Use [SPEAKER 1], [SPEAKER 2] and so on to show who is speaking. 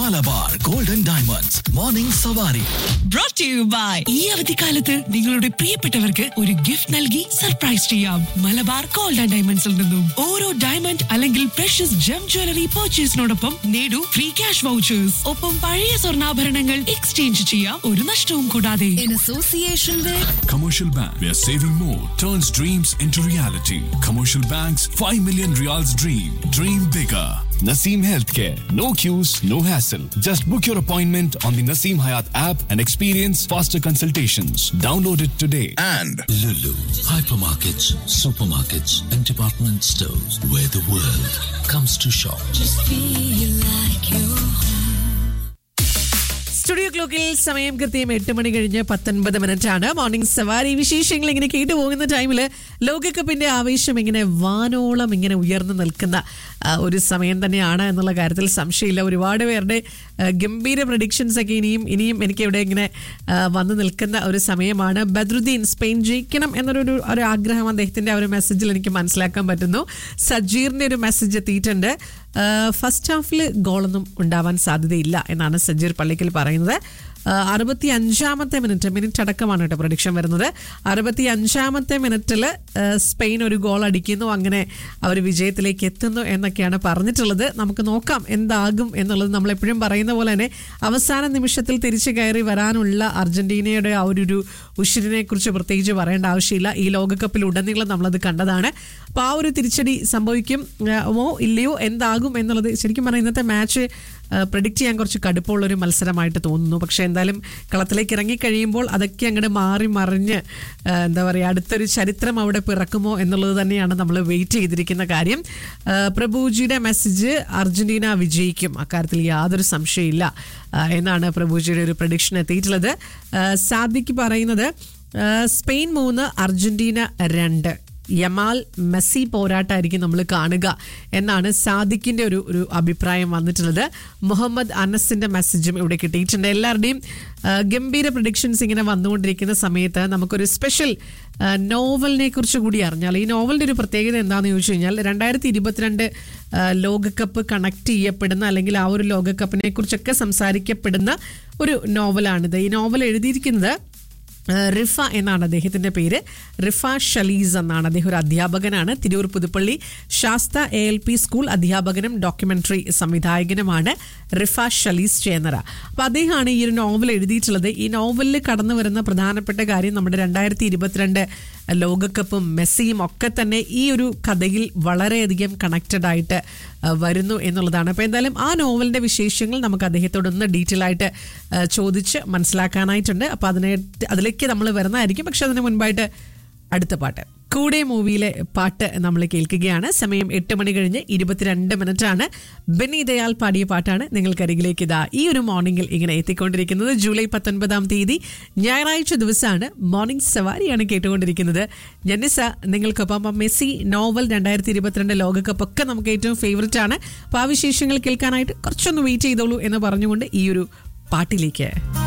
[SPEAKER 1] Malabar Golden Diamonds morning സവാരി
[SPEAKER 2] brought to you by ഈ അവധിക്കാലത്ത് നിങ്ങളുടെ പ്രിയപ്പെട്ടവർക്ക് ഒരു ഗിഫ്റ്റ് നൽകി സർപ്രൈസ് ചെയ്യാം മലബാർ ഗോൾഡ് ആൻഡ് ഡയമണ്ട്സിൽ നിന്നും ഓരോ ഡയമണ്ട് അല്ലെങ്കിൽ പ്രഷ്യസ് ജം ജ്വല്ലറി പർച്ചേസിനോടൊപ്പം നേടൂ ഫ്രീ ക്യാഷ് വൗച്ചേഴ്സ് ഒപ്പം പഴയ സ്വർണ്ണാഭരണങ്ങൾ എക്സ്ചേഞ്ച് ചെയ്യാം ഒരു നഷ്ടവും കൂടാതെ
[SPEAKER 3] in association with
[SPEAKER 4] Commercial Bank, where saving more turns dreams into reality. Commercial Bank's 5 million reals dream. Dream bigger.
[SPEAKER 5] Naseem Healthcare. No queues, no hassle. Just book your appointment on the Naseem Hayat app and experience faster consultations. Download it today.
[SPEAKER 1] and
[SPEAKER 6] Lulu, hypermarkets, supermarkets, and department stores where the world comes to shop.
[SPEAKER 2] Studio ക്ലോക്കിൽ സമയം കൃത്യം എട്ട് മണി കഴിഞ്ഞ് പത്തൊൻപത് minute ആണ് morning സവാരി വിശേഷങ്ങൾ ഇങ്ങനെ കേട്ടു പോകുന്ന ടൈമിൽ ലോകകപ്പിന്റെ ആവേശം ഇങ്ങനെ വാനോളം ഇങ്ങനെ ഉയർന്നു നിൽക്കുന്ന ആ, ഒരു സമയം തന്നെയാണ് എന്നുള്ള കാര്യത്തിൽ സംശയമില്ല ഒരുപാട് പേരുടെ ആ, ഗംഭീര പ്രഡിക്ഷൻസ് ഒക്കെ ഇനിയും ഇനിയും എനിക്ക് ഇവിടെ ഇങ്ങനെ ആ, വന്നു നിൽക്കുന്ന ഒരു സമയമാണ് ബദ്രുദ്ദീൻ സ്പെയിൻ ജയിക്കണം എന്നൊരു ഒരു- ഒരു ആഗ്രഹം അദ്ദേഹത്തിന്റെ ആ ഒരു മെസ്സേജിൽ എനിക്ക് മനസ്സിലാക്കാൻ പറ്റുന്നു സജീറിന്റെ ഒരു മെസ്സേജ് എത്തിയിട്ടുണ്ട് ഫസ്റ്റ് ഹാഫിൽ ഗോളൊന്നും ഉണ്ടാവാൻ സാധ്യതയില്ല എന്നാണ് സജീർ പള്ളിക്കൽ പറയുന്നത് അറുപത്തി അഞ്ചാമത്തെ മിനിറ്റ് മിനിറ്റ് അടക്കമാണ് കേട്ടോ പ്രൊഡിക്ഷൻ വരുന്നത് അറുപത്തി അഞ്ചാമത്തെ മിനിറ്റിൽ സ്പെയിൻ ഒരു ഗോൾ അടിക്കുന്നു അങ്ങനെ അവർ വിജയത്തിലേക്ക് എത്തുന്നു എന്നൊക്കെയാണ് പറഞ്ഞിട്ടുള്ളത് നമുക്ക് നോക്കാം എന്താകും എന്നുള്ളത് നമ്മൾ എപ്പോഴും പറയുന്ന പോലെ തന്നെ അവസാന നിമിഷത്തിൽ തിരിച്ചു കയറി വരാനുള്ള അർജന്റീനയുടെ ആ ഒരു ഒരു ഉഷിരിനെ കുറിച്ച് പ്രത്യേകിച്ച് പറയേണ്ട ആവശ്യമില്ല ഈ ലോകകപ്പിൽ ഉടനീളം നമ്മളത് കണ്ടതാണ് അപ്പോൾ ആ ഒരു തിരിച്ചടി സംഭവിക്കും ആ, ഓ ഇല്ലയോ എന്താകും എന്നുള്ളത് ശരിക്കും പറഞ്ഞാൽ ഇന്നത്തെ മാച്ച് പ്രഡിക്റ്റ് ചെയ്യാൻ കുറച്ച് കടുപ്പമുള്ള ഒരു മത്സരമായിട്ട് തോന്നുന്നു പക്ഷേ എന്തായാലും കളത്തിലേക്ക് ഇറങ്ങിക്കഴിയുമ്പോൾ അതൊക്കെ അങ്ങോട്ട് മാറി മറിഞ്ഞ് ആ, എന്താ പറയുക അടുത്തൊരു ചരിത്രം അവിടെ പിറക്കുമോ എന്നുള്ളത് തന്നെയാണ് നമ്മൾ വെയിറ്റ് ചെയ്തിരിക്കുന്ന കാര്യം ആ, പ്രഭുജിയുടെ മെസ്സേജ് അർജന്റീന വിജയിക്കും അക്കാര്യത്തിൽ യാതൊരു സംശയമില്ല ആ, എന്നാണ് പ്രഭുജിയുടെ ഒരു പ്രഡിക്ഷൻ എത്തിയിട്ടുള്ളത് ആ, സാദിക്ക് പറയുന്നത് ആ, സ്പെയിൻ മൂന്ന് അർജന്റീന രണ്ട് യമാൽ മെസ്സി പോരാട്ടമായിരിക്കും നമ്മൾ കാണുക എന്നാണ് സാദിഖിന്റെ ഒരു ഒരു അഭിപ്രായം വന്നിട്ടുള്ളത് മുഹമ്മദ് അനസിന്റെ മെസ്സേജും ഇവിടെ കിട്ടിയിട്ടുണ്ട് എല്ലാവരുടെയും ആ, ഗംഭീര പ്രഡിക്ഷൻസ് ഇങ്ങനെ വന്നുകൊണ്ടിരിക്കുന്ന സമയത്ത് നമുക്കൊരു സ്പെഷ്യൽ ആ, നോവലിനെ കുറിച്ച് കൂടി അറിഞ്ഞാൽ ഈ നോവലിന്റെ ഒരു പ്രത്യേകത എന്താണെന്ന് ചോദിച്ചു കഴിഞ്ഞാൽ രണ്ടായിരത്തി ഇരുപത്തിരണ്ട് ആ, ലോകകപ്പ് കണക്ട് ചെയ്യപ്പെടുന്ന അല്ലെങ്കിൽ ആ ഒരു ലോകകപ്പിനെ കുറിച്ചൊക്കെ സംസാരിക്കപ്പെടുന്ന ഒരു നോവലാണിത് ഈ നോവൽ എഴുതിയിരിക്കുന്നത് ഏഹ് റിഫ എന്നാണ് അദ്ദേഹത്തിന്റെ പേര് റിഫ ഷലീസ് എന്നാണ് അദ്ദേഹം ഒരു അധ്യാപകനാണ് Tirur Puthuppally Sastha A L P school അധ്യാപകനും ഡോക്യുമെന്ററി സംവിധായകനുമാണ് റിഫ ഷലീസ് ചേന്നറ അപ്പൊ അദ്ദേഹമാണ് ഈ ഒരു നോവൽ എഴുതിയിട്ടുള്ളത് ഈ നോവലിൽ കടന്നു വരുന്ന പ്രധാനപ്പെട്ട കാര്യം നമ്മുടെ രണ്ടായിരത്തി ഇരുപത്തിരണ്ട് ലോകകപ്പും മെസ്സിയും ഒക്കെ തന്നെ ഈ ഒരു കഥയിൽ വളരെയധികം കണക്റ്റഡ് ആയിട്ട് ആ, വരുന്നു എന്നുള്ളതാണ് അപ്പോൾ എന്തായാലും ആ നോവലിന്റെ വിശേഷങ്ങൾ നമുക്ക് അദ്ദേഹത്തോടൊന്ന് ഡീറ്റെയിൽ ആയിട്ട് ആ, ചോദിച്ച് മനസ്സിലാക്കാനായിട്ടുണ്ട് അപ്പോൾ അതിനെ അതിലേക്ക് നമ്മൾ വരുന്നതായിരിക്കും പക്ഷെ അതിന് മുൻപായിട്ട് അടുത്ത പാട്ട് കൂടെ മൂവിയിലെ പാട്ട് നമ്മൾ കേൾക്കുകയാണ് സമയം എട്ട് മണി കഴിഞ്ഞ് ഇരുപത്തിരണ്ട് മിനിറ്റ് ആണ് ബെന്നി ദയാൽ പാടിയ പാട്ടാണ് നിങ്ങൾക്കരികിലേക്ക് ഇതാ ഈ ഒരു മോർണിംഗിൽ ഇങ്ങനെ എത്തിക്കൊണ്ടിരിക്കുന്നത് ജൂലൈ പത്തൊൻപതാം തീയതി ഞായറാഴ്ച ദിവസമാണ് മോർണിംഗ് സവാരിയാണ് കേട്ടുകൊണ്ടിരിക്കുന്നത് ജനിസ നിങ്ങൾക്കൊപ്പം അപ്പം മെസ്സി നോവൽ രണ്ടായിരത്തി ഇരുപത്തിരണ്ട് ലോകകപ്പ് ഒക്കെ നമുക്ക് ഏറ്റവും ഫേവററ്റ് ആണ് അപ്പോൾ ആ വിശേഷങ്ങൾ കേൾക്കാനായിട്ട് കുറച്ചൊന്ന് വെയിറ്റ് ചെയ്തോളൂ എന്ന് പറഞ്ഞുകൊണ്ട് ഈ ഒരു പാട്ടിലേക്ക്